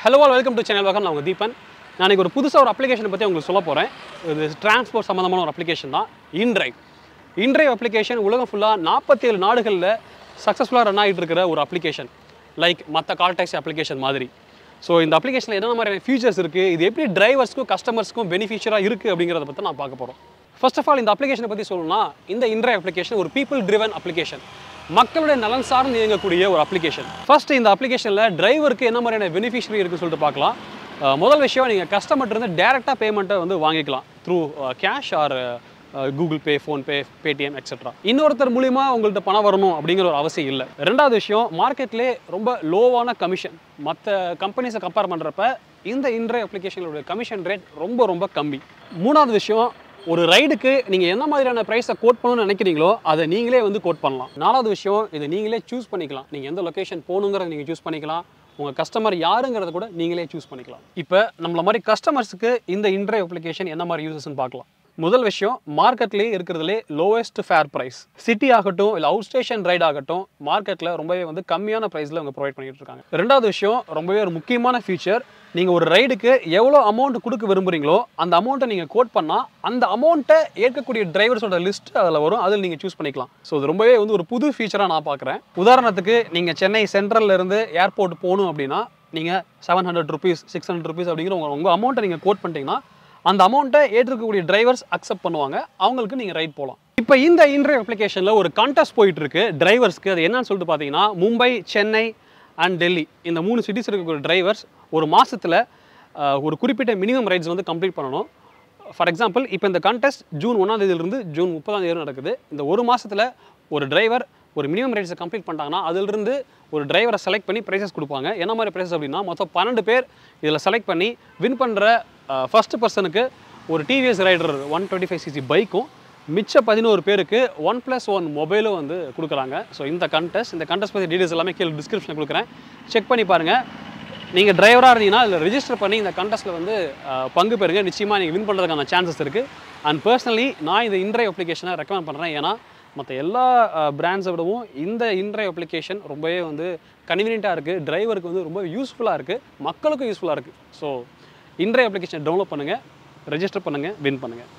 hello all welcome to channel வகம் நான் உங்கள் தீபன் நான் இன்னைக்கு ஒரு புதுசாக ஒரு அப்ளிகேஷனை பற்றி உங்களுக்கு சொல்ல போகிறேன் இது டிரான்ஸ்போர்ட் சம்மந்தமான ஒரு அப்ளிகேஷன் தான் இன்ட்ரைவ் இன்ட்ரைவ் அப்ளிகேஷன் உலகம் ஃபுல்லாக நாற்பத்தேழு நாடுகளில் சக்ஸஸ்ஃபுல்லாக ரன் ஆகிட்டு இருக்கிற ஒரு அப்ளிகேஷன் லைக் மற்ற கால் டாக்ஸி அப்ளிகேஷன் மாதிரி ஸோ இந்த அப்ளிகேஷனில் என்னென்ன மாதிரியான ஃபீச்சர்ஸ் இருக்குது இது எப்படி டிரைவர்ஸ்க்கும் கஸ்டமர்ஸ்க்கும் பெனிஃபிஷியராக இருக்குது அப்படிங்கிறத பற்றி நான் பார்க்க போகிறோம் ஃபர்ஸ்ட் ஆஃப் ஆல் இந்த அப்ளிகேஷனை பற்றி சொல்லணும்னா இந்த இன்ட்ரைவ் அப்ளிகேஷன் ஒரு பீப்புள் ட்ரிவன் அப்ளிகேஷன் மக்களுடைய நலன் சார்ந்து இயங்கக்கூடிய ஒரு அப்ளிகேஷன் ஃபர்ஸ்ட் இந்த அப்ளிகேஷனில் டிரைவருக்கு என்ன மாதிரியான பெனிஃபிஷரி இருக்குன்னு சொல்லிட்டு பார்க்கலாம் அஹ் முதல் விஷயம் நீங்கள் கஸ்டமர்ட்ட இருந்து டேரெக்டாக பேமெண்ட்டை வந்து வாங்கிக்கலாம் through cash or Google Pay PhonePe Paytm etcetera இன்னொருத்தர் மூலிமா உங்கள்கிட்ட பணம் வரணும் அப்படிங்கிற ஒரு அவசியம் இல்லை ரெண்டாவது விஷயம் மார்க்கெட்லேயே ரொம்ப லோவான கமிஷன் மற்ற கம்பெனிஸை கம்பேர் பண்ணுறப்ப இந்த இன்றைய அப்ளிகேஷனோட கமிஷன் ரேட் ரொம்ப ரொம்ப கம்மி மூணாவது விஷயம் ஒரு ரைடுக்கு நீங்கள் என்ன மாதிரியான ப்ரைஸை கோட் பண்ணணும்னு நினைக்கிறீங்களோ அதை நீங்களே வந்து கோட் பண்ணலாம் நாலாவது விஷயம் இதை நீங்களே சூஸ் பண்ணிக்கலாம் நீங்கள் எந்த லொக்கேஷன் போகணுங்கிறத நீங்கள் சூஸ் பண்ணிக்கலாம் உங்கள் கஸ்டமர் யாருங்கிறத கூட நீங்களே சூஸ் பண்ணிக்கலாம் இப்போ நம்மள மாதிரி கஸ்டமர்ஸுக்கு இந்த இன்ட்ரை அப்ளிகேஷன் என்ன மாதிரி யூசஸ்ன்னு பார்க்கலாம் முதல் விஷயம் மார்க்கெட்லேயே இருக்கிறதுலே லோவஸ்ட் ஃபேர் ப்ரைஸ் சிட்டி ஆகட்டும் இல்லை அவுட் ஸ்டேஷன் ரைட் ஆகட்டும் மார்க்கெட்டில் ரொம்பவே வந்து கம்மியான ப்ரைஸில் அவங்க ப்ரொவைட் பண்ணிட்டு இருக்காங்க ரெண்டாவது விஷயம் ரொம்பவே ஒரு முக்கியமான ஃபீச்சர் நீங்கள் ஒரு ரைடுக்கு எவ்வளோ அமௌண்ட் கொடுக்க விரும்புறீங்களோ அந்த அமௌண்ட்டை நீங்கள் கோட் பண்ணால் அந்த அமௌண்ட்டை ஏற்கக்கூடிய டிரைவர்ஸோட லிஸ்ட் அதில் வரும் அதில் நீங்கள் சூஸ் பண்ணிக்கலாம் ஸோ இது ரொம்பவே வந்து ஒரு புது ஃபீச்சராக நான் பார்க்குறேன் உதாரணத்துக்கு நீங்கள் சென்னை சென்ட்ரல்ல இருந்து ஏர்போர்ட் போகணும் அப்படின்னா நீங்கள் seven hundred rupees six hundred rupees அப்படிங்கிற உங்கள் உங்கள் அமௌண்ட்டை நீங்கள் கோட் பண்ணிட்டீங்கன்னா அந்த அமௌண்ட்டை ஏற்றுக்கக்கூடிய டிரைவர்ஸ் அக்செப்ட் பண்ணுவாங்க அவங்களுக்கு நீங்கள் ரைட் போகலாம் இப்போ இந்த இன்றைய அப்ளிகேஷனில் ஒரு கான்டெஸ்ட் போயிட்டு இருக்கு டிரைவர்ஸ்க்கு அது என்னன்னு சொல்லிட்டு பார்த்தீங்கன்னா மும்பை சென்னை அண்ட் டெல்லி இந்த மூணு சிட்டிஸ் இருக்கக்கூடிய டிரைவர்ஸ் ஒரு மாசத்துல அஹ், ஒரு குறிப்பிட்ட மினிமம் ரைட்ஸ் வந்து கம்ப்ளீட் பண்ணணும் ஃபார் எக்ஸாம்பிள் இப்போ இந்த கான்டெஸ்ட் ஜூன் ஒன்றாம் தேதியிலிருந்து ஜூன் முப்பதாம் தேதி வரை நடக்குது இந்த ஒரு மாசத்துல ஒரு டிரைவர் ஒரு மினிமம் ரைட்ஸை கம்ப்ளீட் பண்ணிட்டாங்கன்னா அதிலிருந்து ஒரு டிரைவரை செலக்ட் பண்ணி ப்ரைஸஸ் கொடுப்பாங்க என்ன மாதிரி ப்ரைஸஸ் அப்படின்னா மொத்தம் பன்னெண்டு பேர் இதில் செலக்ட் பண்ணி வின் பண்ணுற ஃபர்ஸ்ட் பர்சனுக்கு ஒரு TVS Raider one twenty five CC பைக்கும் மிச்ச பதினோரு பேருக்கு ஒன் ப்ளஸ் ஒன் மொபைலும் வந்து கொடுக்குறாங்க ஸோ இந்த கண்டெஸ்ட் இந்த கண்டெஸ்ட் பற்றி டீடைல்ஸ் எல்லாமே கீழே டிஸ்கிரிப்ஷனில் கொடுக்குறேன் செக் பண்ணி பாருங்கள் நீங்கள் டிரைவராக இருந்தீங்கன்னா இதில் ரெஜிஸ்டர் பண்ணி இந்த கண்டெஸ்ட்டில் வந்து அஹ், பங்கு பெறுங்க நிச்சயமாக நீங்கள் வின் பண்ணுறதுக்கான சான்சஸ் இருக்குது அண்ட் பர்சனலி நான் இந்த இன்ட்ரை அப்ளிகேஷனை ரெக்கமெண்ட் பண்ணுறேன் ஏன்னா மற்ற எல்லா பிராண்ட்ஸை விடவும் இந்த இன்ட்ரை அப்ளிகேஷன் ரொம்பவே வந்து கன்வீனியண்ட்டாக இருக்குது டிரைவருக்கு வந்து ரொம்ப யூஸ்ஃபுல்லாக இருக்குது மக்களுக்கும் யூஸ்ஃபுல்லாக இருக்குது ஸோ இன்ட்ரை அப்ளிகேஷன் டவுன்லோட் பண்ணுங்கள் ரெஜிஸ்டர் பண்ணுங்கள் வின் பண்ணுங்கள்